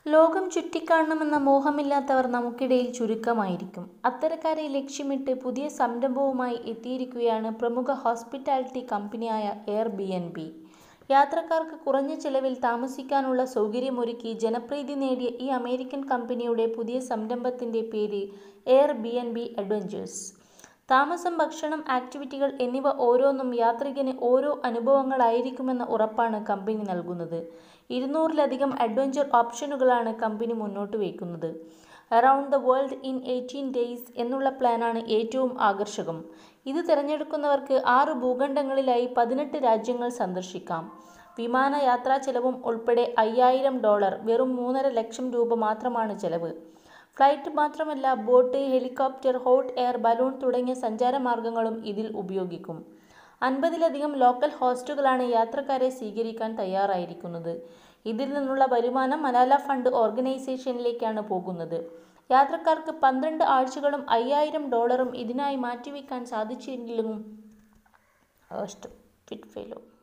ലോകം ചുറ്റിക്കാണണമെന്ന മോഹമില്ലാത്തവർ നമുക്കിടയിൽ ചുരുക്കമായിരിക്കും അത്തരക്കാരെ ലക്ഷ്യമിട്ട് പുതിയ സംരംഭവുമായി എത്തിയിരിക്കുകയാണ് പ്രമുഖ ഹോസ്പിറ്റാലിറ്റി കമ്പനിയായ എയർ ബി എൻ ബി യാത്രക്കാർക്ക് കുറഞ്ഞ ചെലവിൽ താമസിക്കാനുള്ള സൗകര്യമൊരുക്കി ജനപ്രീതി നേടിയ ഈ അമേരിക്കൻ കമ്പനിയുടെ പുതിയ സംരംഭത്തിന്റെ പേര് Airbnb adventures താമസം ഭക്ഷണം ആക്ടിവിറ്റികൾ എന്നിവ ഓരോന്നും യാത്രികന് ഓരോ അനുഭവങ്ങളായിരിക്കുമെന്ന ഉറപ്പാണ് കമ്പനി നൽകുന്നത് ഇരുന്നൂറിലധികം അഡ്വഞ്ചർ ഓപ്ഷനുകളാണ് കമ്പനി മുന്നോട്ട് വയ്ക്കുന്നത് around the world in eighty days എന്നുള്ള പ്ലാനാണ് ഏറ്റവും ആകർഷകം ഇത് തിരഞ്ഞെടുക്കുന്നവർക്ക് ആറ് ഭൂഖണ്ഡങ്ങളിലായി പതിനെട്ട് രാജ്യങ്ങൾ സന്ദർശിക്കാം വിമാന യാത്രാ ചെലവും ഉൾപ്പെടെ അയ്യായിരം ഡോളർ വെറും മൂന്നര ലക്ഷം രൂപ മാത്രമാണ് ചെലവ് ഫ്ലൈറ്റ് മാത്രമല്ല boat helicopter hot air balloon തുടങ്ങിയ സഞ്ചാരമാർഗങ്ങളും ഇതിൽ ഉപയോഗിക്കും അൻപതിലധികം ലോക്കൽ ഹോസ്റ്റുകളാണ് യാത്രക്കാരെ സ്വീകരിക്കാൻ തയ്യാറായിരിക്കുന്നത് ഇതിൽ നിന്നുള്ള വരുമാനം മലാല ഫണ്ട് ഓർഗനൈസേഷനിലേക്കാണ് പോകുന്നത് യാത്രക്കാർക്ക് പന്ത്രണ്ട് ആഴ്ചകളും അയ്യായിരം ഡോളറും ഇതിനായി മാറ്റിവെക്കാൻ സാധിച്ചെങ്കിലും ഫിറ്റ് ഫെയിലോ